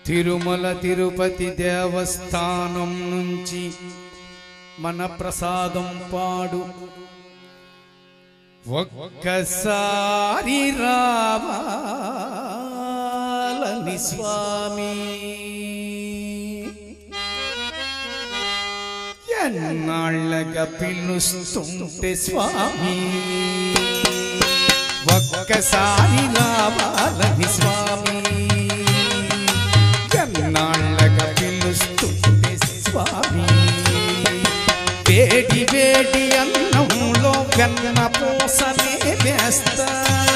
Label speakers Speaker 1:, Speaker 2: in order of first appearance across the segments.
Speaker 1: తిరుమల తిరుపతి దేవస్థానం నుంచి మన ప్రసాదం పాడు ఒక్కసారి రావాలని స్వామి ఎన్నాళ్ళగా పిలుస్తుంటే స్వామి ఒక్కసారి రావాలని స్వామి ఎన్నాళ్ళగా పిలుస్తుంటే స్వామి వేడి వేడి అన్నంలో వెన్న పూసనే వేస్తా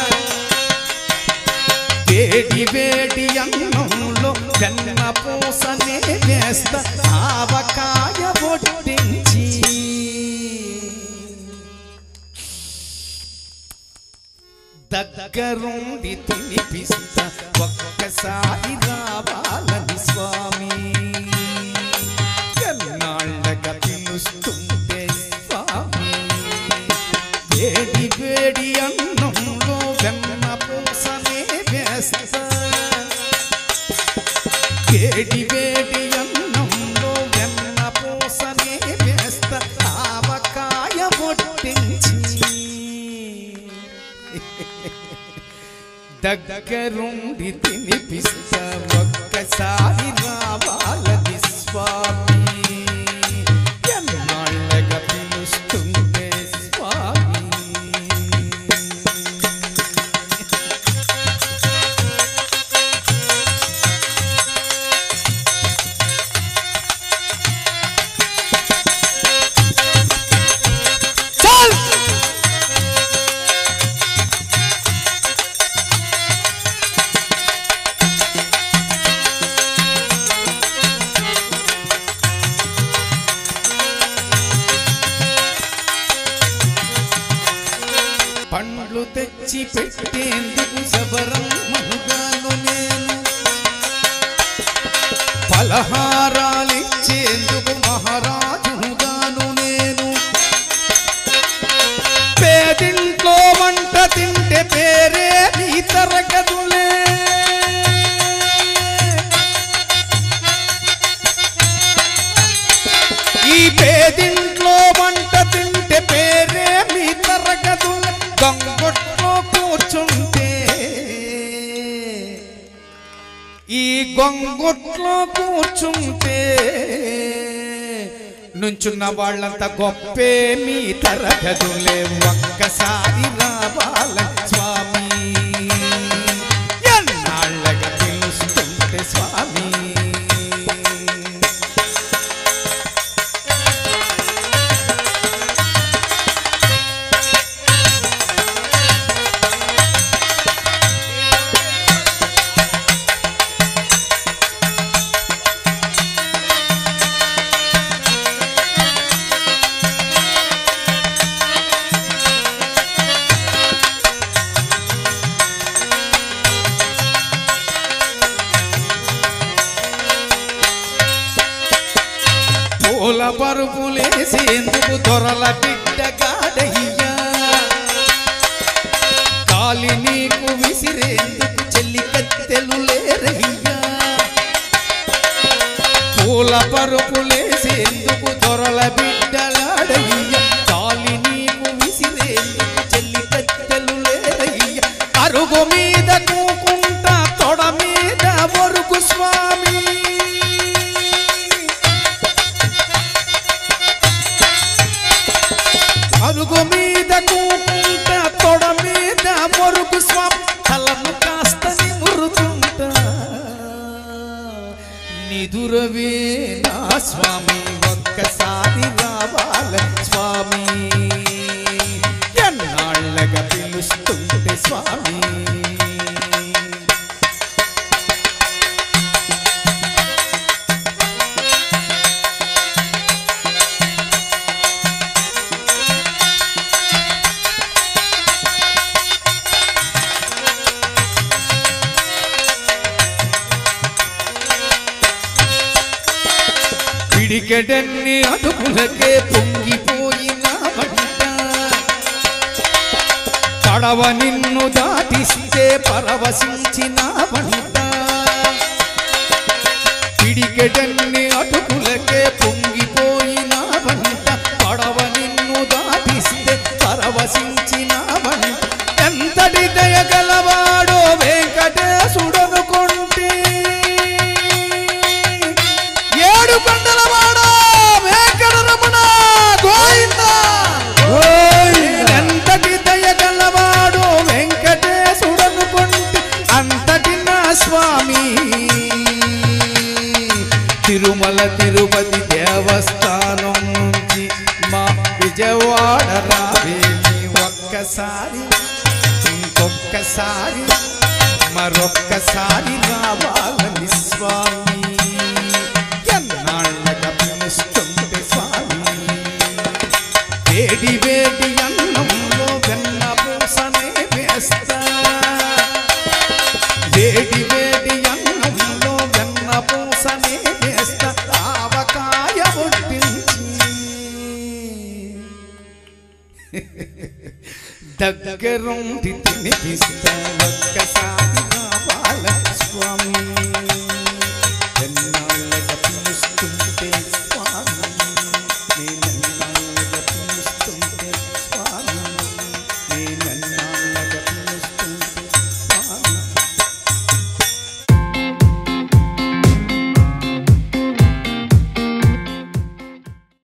Speaker 1: వేడి వేడి అన్నంలో వెన్న పూసనే వేస్తా ఆవకాయ పొట్టించి దగ్గరుండి తినిపిస్తా ఒక్కసారి రావాలని స్వామి ఎన్నాళ్ళగా పిలుస్తుంటే స్వామి వేడి వేడి అన్నంలో వెన్న పూసనే వేస్తా వేడి వేడి అన్నంలో వెన్న పూసనే వేస్తా ఆవకాయ పొట్టించి దగ్గరుండి తినిపిస్తా ఒక్కసారి రావాలని స్వామి ఎన్నాళ్ళగా పిలుస్తుంటే స్వామి చల్ పండ్లు తెచ్చి పెట్టేందుకు శబరం మనుగాను నేను పలహారాలిచ్చేందుకు మహారాజుగాను నేను పేదింట్లో వంట తింటే పేరే నీ తరగదులే ఈ పేదింట్లో వంట తింటే పేరే మీ తరగదులే గంగొట్లో కూర్చుంటే ఈ గొంగొట్లో కూర్చుంటే నుంచున్న వాళ్ళంతా గొప్పే మీ తరగదులే ఒక్కసారి రావాల స్వామి ఎన్నాళ్ళగా పిలుస్తుంటే స్వామి పూల పరుపులేసేందుకు దొరల బిడ్డగాడయ్యా కాలి నీకు విసిరేందుకు చెల్లి కత్తెలు లేరయ్యా పూల పరుపులేసేందుకు దొరల బిడ్డలాడయ్యా కాలి నీకు విసిరేందుకు చెల్లి కత్తెలు లేరయ్యా అరుగు మీద కూకుంటా తొడ మీద వరుకు స్వామి అరుగు మీద కూకుంటా తొడ మీద మొరుగు స్వామి తలను కాస్త నిమురుతుంటా నిదురవే నా స్వామి ఒక్కసారి రావాల స్వామి ఎన్నాళ్ళగా పిలుస్తుంటే స్వామి పిడికెడన్ని అదుపులకే పొంగిపోయిన వంట పడవ నిన్ను దాటిస్తే పరవశించిన వంట పిడికెడన్ని అటుకులకే పొంగిపోయిన వంట పడవ నిన్ను దాటిస్తే పరవశించిన వంట ఎంతటి దయగలవాడో వెంకటేశుడనుకుంటే ఏడు కొండలవాడా వెంకటరమణ గోవింద ఎంతటి దయగలవాడు వెంకటేశుడనుకుంటే అంతటి నా స్వామి తిరుమల తిరుపతి దేవస్థానం నుంచి మా విజయవాడ రావేమి ఒక్కసారి ఇంకొక్కసారి మరొక్కసారి రావాలని స్వామి ఎన్నాళ్ళగా పిలుస్తుంటే స్వామి వేడి వేడి అన్నంలో వెన్న పూసనే వేస్తా వేడి వేడి అన్నంలో వెన్న పూసనే వేస్తా ఆవకాయ వడ్డించి దగ్గరుండి తినిపిస్తా